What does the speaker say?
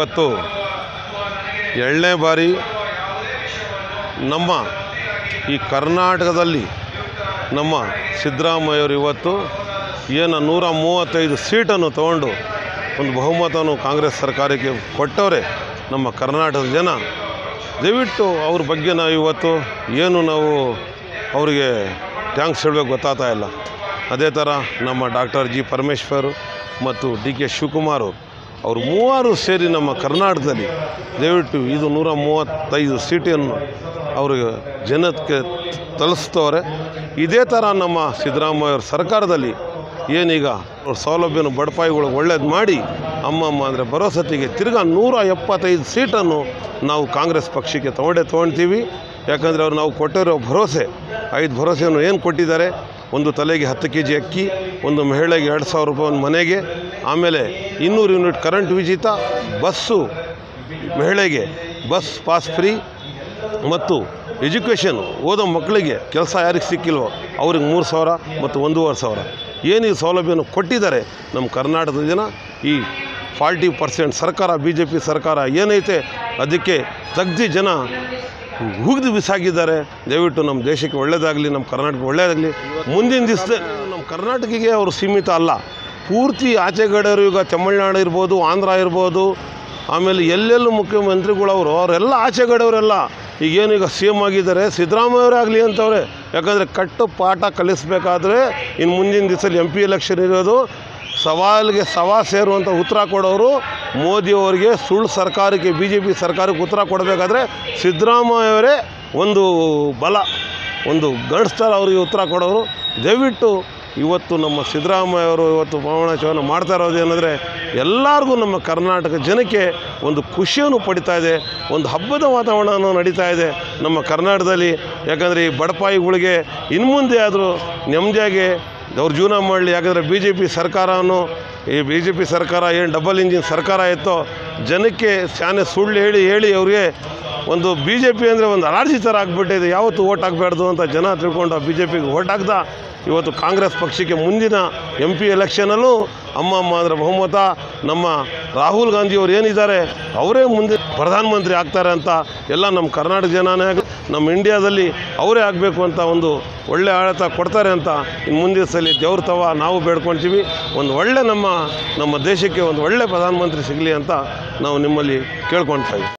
ಇವತ್ತು ಎರಡನೇ ಬಾರಿ ನಮ್ಮ ಈ ಕರ್ನಾಟಕದಲ್ಲಿ ನಮ್ಮ ಸಿದ್ದರಾಮಯ್ಯವರು ಇವತ್ತು ಏನು ನೂರ ಮೂವತ್ತೈದು ಸೀಟನ್ನು ತಗೊಂಡು ಒಂದು ಬಹುಮತವನ್ನು ಕಾಂಗ್ರೆಸ್ ಸರ್ಕಾರಕ್ಕೆ ಕೊಟ್ಟವರೆ ನಮ್ಮ ಕರ್ನಾಟಕದ ಜನ ದಯವಿಟ್ಟು ಅವ್ರ ಬಗ್ಗೆ ನಾವು ಇವತ್ತು ಏನು ನಾವು ಅವರಿಗೆ ಥ್ಯಾಂಕ್ಸ್ ಹೇಳಬೇಕು ಗೊತ್ತಾಗ್ತಾ ಇಲ್ಲ ಅದೇ ಥರ ನಮ್ಮ ಡಾಕ್ಟರ್ ಜಿ ಪರಮೇಶ್ವರ್ ಮತ್ತು ಡಿ ಕೆ ಶಿವಕುಮಾರ್ ಅವರು ಮೂವರು ಸೇರಿ ನಮ್ಮ ಕರ್ನಾಟಕದಲ್ಲಿ ದಯವಿಟ್ಟು ಇದು ನೂರ ಮೂವತ್ತೈದು ಸೀಟನ್ನು ಅವ್ರಿಗೆ ಜನಕ್ಕೆ ತಲುಪಿಸ್ತವ್ರೆ ಇದೇ ಥರ ನಮ್ಮ ಸಿದ್ದರಾಮಯ್ಯ ಅವ್ರ ಸರ್ಕಾರದಲ್ಲಿ ಏನೀಗ ಅವ್ರ ಸೌಲಭ್ಯನ ಬಡಪಾಯಿಗಳಿಗೆ ಒಳ್ಳೇದು ಮಾಡಿ ಅಮ್ಮಮ್ಮ ಅಂದರೆ ಭರೋಸತಿಗೆ ತಿರ್ಗಾ ನೂರ ಎಪ್ಪತ್ತೈದು ಸೀಟನ್ನು ನಾವು ಕಾಂಗ್ರೆಸ್ ಪಕ್ಷಕ್ಕೆ ತೊಗೊಂಡೇ ತೊಗೊಳ್ತೀವಿ ಯಾಕಂದರೆ ಅವ್ರು ನಾವು ಕೊಟ್ಟಿರೋ ಭರವಸೆ ಐದು ಭರವಸೆಯನ್ನು ಏನು ಕೊಟ್ಟಿದ್ದಾರೆ ಒಂದು ತಲೆಗೆ ಹತ್ತು ಕೆ ಜಿ ಅಕ್ಕಿ ಒಂದು ಮಹಿಳೆಗೆ ಎರಡು ಸಾವಿರ ರೂಪಾಯಿ ಒಂದು ಮನೆಗೆ ಆಮೇಲೆ ಇನ್ನೂರು ಯೂನಿಟ್ ಕರೆಂಟ್ ಉಚಿತ ಬಸ್ಸು ಮಹಿಳೆಗೆ ಬಸ್ ಪಾಸ್ ಫ್ರೀ ಮತ್ತು ಎಜುಕೇಷನ್ ಓದೋ ಮಕ್ಕಳಿಗೆ ಕೆಲಸ ಯಾರಿಗೆ ಸಿಕ್ಕಿಲ್ವೋ ಅವ್ರಿಗೆ ಮೂರು ಸಾವಿರ ಮತ್ತು ಒಂದೂವರೆ ಸಾವಿರ ಏನು ಈ ಸೌಲಭ್ಯವನ್ನು ಕೊಟ್ಟಿದ್ದಾರೆ ನಮ್ಮ ಕರ್ನಾಟಕದ ಜನ ಈ ಫಾರ್ಟಿ ಪರ್ಸೆಂಟ್ ಸರ್ಕಾರ ಬಿ ಜೆ ಪಿ ಸರ್ಕಾರ ಏನೈತೆ ಅದಕ್ಕೆ ತಗ್ದಿ ಜನ ಹುಗ್ದು ಬಿಸಾಕಿದ್ದಾರೆ ದಯವಿಟ್ಟು ನಮ್ಮ ದೇಶಕ್ಕೆ ಒಳ್ಳೆಯದಾಗಲಿ ನಮ್ಮ ಕರ್ನಾಟಕ ಒಳ್ಳೆಯದಾಗಲಿ ಮುಂದಿನ ದಿವಸದಲ್ಲಿ ನಮ್ಮ ಕರ್ನಾಟಕಕ್ಕೆ ಅವರು ಸೀಮಿತ ಅಲ್ಲ ಪೂರ್ತಿ ಆಚೆಗಡೆಯವರು ಈಗ ತಮಿಳ್ನಾಡು ಇರ್ಬೋದು ಆಂಧ್ರ ಇರ್ಬೋದು ಆಮೇಲೆ ಎಲ್ಲೆಲ್ಲೂ ಮುಖ್ಯಮಂತ್ರಿಗಳು ಅವರು ಅವರೆಲ್ಲ ಆಚೆಗಡೆಯವರೆಲ್ಲ ಈಗೇನು ಈಗ ಸಿ ಎಮ್ ಆಗಿದ್ದಾರೆ ಸಿದ್ದರಾಮಯ್ಯವರೇ ಆಗಲಿ ಅಂತವ್ರೆ ಯಾಕಂದರೆ ಕಟ್ಟು ಪಾಠ ಕಲಿಸ್ಬೇಕಾದ್ರೆ ಇನ್ನು ಮುಂದಿನ ದಿವಸದಲ್ಲಿ ಎಂ ಪಿ ಎಲೆಕ್ಷನ್ ಇರೋದು ಸವಾಲಿಗೆ ಸವಾ ಸೇರುವಂಥ ಉತ್ತರ ಕೊಡೋರು ಮೋದಿಯವರಿಗೆ ಸುಳ್ಳು ಸರ್ಕಾರಕ್ಕೆ ಬಿ ಜೆ ಪಿ ಸರ್ಕಾರಕ್ಕೆ ಉತ್ತರ ಕೊಡಬೇಕಾದ್ರೆ ಸಿದ್ದರಾಮಯ್ಯವರೇ ಒಂದು ಬಲ ಒಂದು ಗಂಡಸ್ತರ ಅವರಿಗೆ ಉತ್ತರ ಕೊಡೋರು ದಯವಿಟ್ಟು ಇವತ್ತು ನಮ್ಮ ಸಿದ್ದರಾಮಯ್ಯವರು ಇವತ್ತು ಪ್ರಮಾಣಾಚರಣೆ ಮಾಡ್ತಾ ಇರೋದು ಏನಂದರೆ ಎಲ್ಲರಿಗೂ ನಮ್ಮ ಕರ್ನಾಟಕ ಜನಕ್ಕೆ ಒಂದು ಖುಷಿಯನ್ನು ಪಡಿತಾ ಇದೆ ಒಂದು ಹಬ್ಬದ ವಾತಾವರಣವನ್ನು ನಡೀತಾ ಇದೆ ನಮ್ಮ ಕರ್ನಾಟಕದಲ್ಲಿ ಯಾಕಂದರೆ ಈ ಬಡಪಾಯಿಗಳಿಗೆ ಇನ್ನು ಮುಂದೆ ಆದರೂ ನೆಮ್ಮದಿಯಾಗಿ ಅವ್ರು ಜೀವನ ಮಾಡಲಿ ಯಾಕಂದರೆ ಬಿ ಜೆ ಪಿ ಸರ್ಕಾರವನ್ನು ಈ ಬಿ ಜೆ ಪಿ ಸರ್ಕಾರ ಏನು ಡಬಲ್ ಇಂಜಿನ್ ಸರ್ಕಾರ ಇತ್ತೋ ಜನಕ್ಕೆ ಶಾನೆ ಸುಳ್ಳು ಹೇಳಿ ಹೇಳಿ ಅವ್ರಿಗೆ ಒಂದು ಬಿ ಜೆ ಪಿ ಅಂದರೆ ಒಂದು ಅಲರ್ಜಿ ಥರ ಆಗಿಬಿಟ್ಟಿದೆ ಯಾವತ್ತು ಓಟ್ ಹಾಕಬಾರ್ದು ಅಂತ ಜನ ತಿಳ್ಕೊಂಡು ಬಿ ಜೆ ಪಿಗೆ ಓಟ್ ಹಾಕ್ದ ಇವತ್ತು ಕಾಂಗ್ರೆಸ್ ಪಕ್ಷಕ್ಕೆ ಮುಂದಿನ ಎಂ ಪಿ ಎಲೆಕ್ಷನಲ್ಲೂ ಅಮ್ಮ ಅಮ್ಮ ಅಂದರೆ ಬಹುಮತ ನಮ್ಮ ರಾಹುಲ್ ಗಾಂಧಿಯವರು ಏನಿದ್ದಾರೆ ಅವರೇ ಮುಂದೆ ಪ್ರಧಾನಮಂತ್ರಿ ಆಗ್ತಾರೆ ಅಂತ ಎಲ್ಲ ನಮ್ಮ ಕರ್ನಾಟಕ ಜನನೇ ಆಗಲಿ ನಮ್ಮ ಇಂಡಿಯಾದಲ್ಲಿ ಅವರೇ ಆಗಬೇಕು ಅಂತ ಒಂದು ಒಳ್ಳೆ ಆಡಳಿತ ಕೊಡ್ತಾರೆ ಅಂತ ಇನ್ನು ಮುಂದಿನ ಸಲ ದೇವ್ರ ತವ ನಾವು ಬೇಡ್ಕೊಳ್ತೀವಿ ಒಂದು ಒಳ್ಳೆ ನಮ್ಮ ನಮ್ಮ ದೇಶಕ್ಕೆ ಒಂದು ಒಳ್ಳೆ ಪ್ರಧಾನಮಂತ್ರಿ ಸಿಗಲಿ ಅಂತ ನಾವು ನಿಮ್ಮಲ್ಲಿ ಕೇಳ್ಕೊಳ್ತಾ ಇದ್ದೀವಿ